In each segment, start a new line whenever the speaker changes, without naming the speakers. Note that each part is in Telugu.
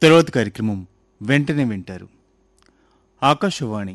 తర్వాత కార్యక్రమం వెంటనే వింటారు ఆకాశవాణి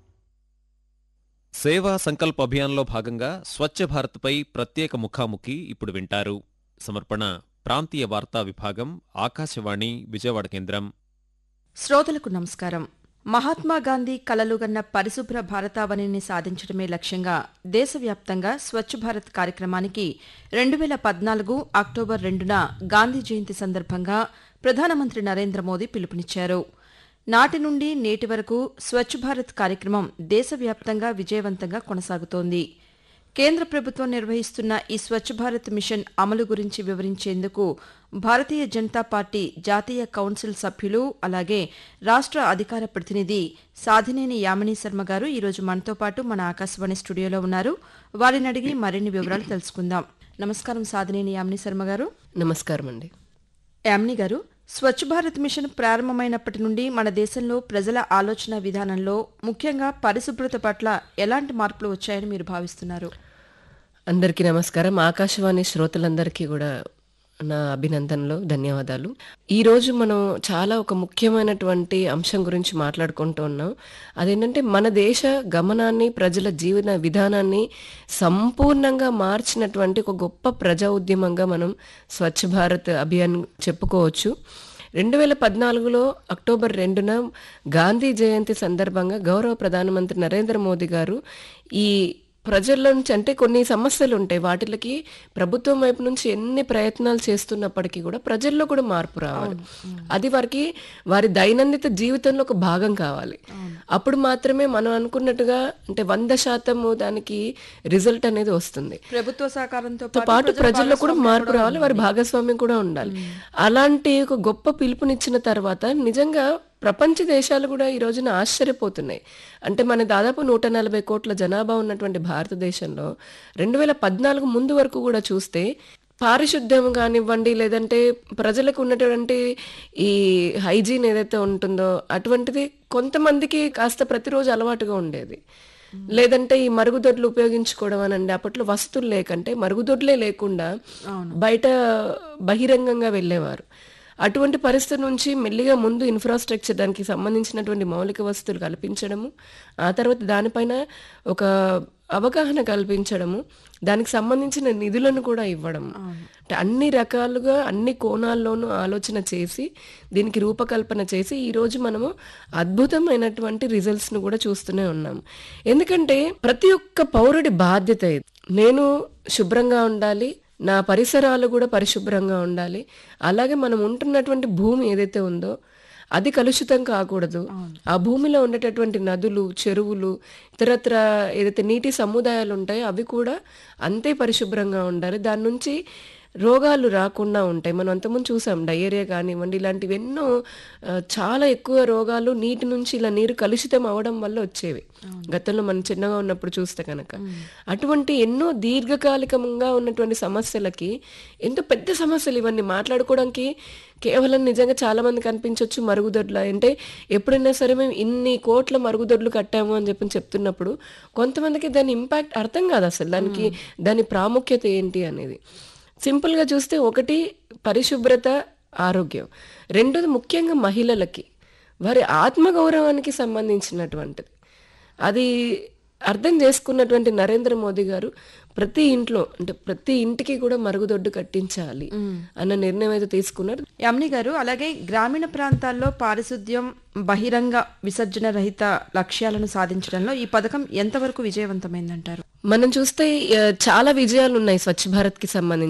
సేవా సంకల్ప్ అభియాన్లో భాగంగా స్వచ్ఛ భారత్పై ప్రత్యేక ముఖాముఖి ఇప్పుడు వింటారు సమర్పణ ప్రాంతీయ వార్తా విభాగం ఆకాశవాణి విజయవాడ కేంద్రం
శ్రోతలకు నమస్కారం మహాత్మా గాంధీ కలలుగన్న పరిశుభ్ర భారతావనిని సాధించడమే లక్ష్యంగా దేశవ్యాప్తంగా స్వచ్ఛ భారత్ కార్యక్రమానికి రెండు వేల పద్నాలుగు అక్టోబర్ రెండున గాంధీ జయంతి సందర్భంగా ప్రధానమంత్రి నరేంద్ర మోదీ పిలుపునిచ్చారు నాటి నుండి నేటి వరకు స్వచ్ఛ భారత్ కార్యక్రమం దేశవ్యాప్తంగా విజయవంతంగా కొనసాగుతోంది కేంద్ర ప్రభుత్వం నిర్వహిస్తున్న ఈ స్వచ్ఛ భారత్ మిషన్ అమలు గురించి వివరించేందుకు భారతీయ జనతా పార్టీ జాతీయ కౌన్సిల్ సభ్యులు అలాగే రాష్ట్ర అధికార ప్రతినిధి సాధినేని యామిని శర్మ గారు ఈరోజు మనతో పాటు మన ఆకాశవాణి స్టూడియోలో ఉన్నారు వారిని అడిగి మరిన్ని వివరాలు తెలుసుకుందాం నమస్కారం సాధినేని యామిని శర్మ గారు
నమస్కారం అండి
యామిని గారు స్వచ్ఛ భారత్ మిషన్ ప్రారంభమైనప్పటి నుండి మన దేశంలో ప్రజల ఆలోచన విధానంలో ముఖ్యంగా పరిశుభ్రత పట్ల ఎలాంటి మార్పులు వచ్చాయని మీరు భావిస్తున్నారు
అందరికీ నమస్కారం ఆకాశవాణి శ్రోతలందరికీ కూడా నా అభినందనలు ధన్యవాదాలు ఈ రోజు మనం చాలా ఒక ముఖ్యమైనటువంటి అంశం గురించి మాట్లాడుకుంటూ ఉన్నాం అదేంటంటే మన దేశ గమనాన్ని ప్రజల జీవన విధానాన్ని సంపూర్ణంగా మార్చినటువంటి ఒక గొప్ప ప్రజా ఉద్యమంగా మనం స్వచ్ఛ భారత్ అభియాన్ చెప్పుకోవచ్చు రెండు వేల పద్నాలుగులో అక్టోబర్ రెండున గాంధీ జయంతి సందర్భంగా గౌరవ ప్రధానమంత్రి నరేంద్ర మోదీ గారు ఈ ప్రజల నుంచి అంటే కొన్ని సమస్యలు ఉంటాయి వాటికి ప్రభుత్వం వైపు నుంచి ఎన్ని ప్రయత్నాలు చేస్తున్నప్పటికీ కూడా ప్రజల్లో కూడా మార్పు రావాలి అది వారికి వారి దైనందిత జీవితంలో ఒక భాగం కావాలి అప్పుడు మాత్రమే మనం అనుకున్నట్టుగా అంటే వంద శాతము దానికి రిజల్ట్ అనేది వస్తుంది
ప్రభుత్వ సహకారంతో
తో పాటు ప్రజల్లో కూడా మార్పు రావాలి వారి భాగస్వామ్యం కూడా ఉండాలి అలాంటి ఒక గొప్ప పిలుపునిచ్చిన తర్వాత నిజంగా ప్రపంచ దేశాలు కూడా ఈ రోజున ఆశ్చర్యపోతున్నాయి అంటే మన దాదాపు నూట నలభై కోట్ల జనాభా ఉన్నటువంటి భారతదేశంలో రెండు వేల పద్నాలుగు ముందు వరకు కూడా చూస్తే పారిశుద్ధ్యం కానివ్వండి లేదంటే ప్రజలకు ఉన్నటువంటి ఈ హైజీన్ ఏదైతే ఉంటుందో అటువంటిది కొంతమందికి కాస్త ప్రతిరోజు అలవాటుగా ఉండేది లేదంటే ఈ మరుగుదొడ్లు ఉపయోగించుకోవడం అనండి అప్పట్లో వస్తువులు లేకంటే మరుగుదొడ్లే లేకుండా బయట బహిరంగంగా వెళ్ళేవారు అటువంటి పరిస్థితి నుంచి మెల్లిగా ముందు ఇన్ఫ్రాస్ట్రక్చర్ దానికి సంబంధించినటువంటి మౌలిక వసతులు కల్పించడము ఆ తర్వాత దానిపైన ఒక అవగాహన కల్పించడము దానికి సంబంధించిన నిధులను కూడా ఇవ్వడం అంటే అన్ని రకాలుగా అన్ని కోణాల్లోనూ ఆలోచన చేసి దీనికి రూపకల్పన చేసి ఈ రోజు మనము అద్భుతమైనటువంటి రిజల్ట్స్ ను కూడా చూస్తూనే ఉన్నాం ఎందుకంటే ప్రతి ఒక్క పౌరుడి బాధ్యత ఇది నేను శుభ్రంగా ఉండాలి నా పరిసరాలు కూడా పరిశుభ్రంగా ఉండాలి అలాగే మనం ఉంటున్నటువంటి భూమి ఏదైతే ఉందో అది కలుషితం కాకూడదు ఆ భూమిలో ఉండేటటువంటి నదులు చెరువులు ఇతరత్ర ఏదైతే నీటి సముదాయాలు ఉంటాయో అవి కూడా అంతే పరిశుభ్రంగా ఉండాలి దాని నుంచి రోగాలు రాకుండా ఉంటాయి మనం అంతకుముందు చూసాం డయేరియా కానివ్వండి ఇలాంటివి ఎన్నో ఆ, చాలా ఎక్కువ రోగాలు నీటి నుంచి ఇలా నీరు కలుషితం అవడం వల్ల వచ్చేవి గతంలో మనం చిన్నగా ఉన్నప్పుడు చూస్తే కనుక అటువంటి ఎన్నో దీర్ఘకాలికంగా ఉన్నటువంటి సమస్యలకి ఎంతో పెద్ద సమస్యలు ఇవన్నీ మాట్లాడుకోవడానికి కేవలం నిజంగా చాలా మంది కనిపించవచ్చు మరుగుదొడ్ల అంటే ఎప్పుడైనా సరే మేము ఇన్ని కోట్ల మరుగుదొడ్లు కట్టాము అని చెప్పి చెప్తున్నప్పుడు కొంతమందికి దాని ఇంపాక్ట్ అర్థం కాదు అసలు దానికి దాని ప్రాముఖ్యత ఏంటి అనేది సింపుల్గా చూస్తే ఒకటి పరిశుభ్రత ఆరోగ్యం రెండోది ముఖ్యంగా మహిళలకి వారి ఆత్మగౌరవానికి సంబంధించినటువంటిది అది అర్థం చేసుకున్నటువంటి నరేంద్ర మోదీ గారు ప్రతి ఇంట్లో అంటే ప్రతి ఇంటికి కూడా మరుగుదొడ్డు కట్టించాలి అన్న నిర్ణయం అయితే తీసుకున్నారు
యామిని గారు అలాగే గ్రామీణ ప్రాంతాల్లో పారిశుద్ధ్యం బహిరంగ విసర్జన రహిత లక్ష్యాలను సాధించడంలో ఈ పథకం ఎంతవరకు విజయవంతమైందంటారు
మనం చూస్తే ఆ, చాలా విజయాలు ఉన్నాయి స్వచ్ఛ భారత్ కి సంబంధించి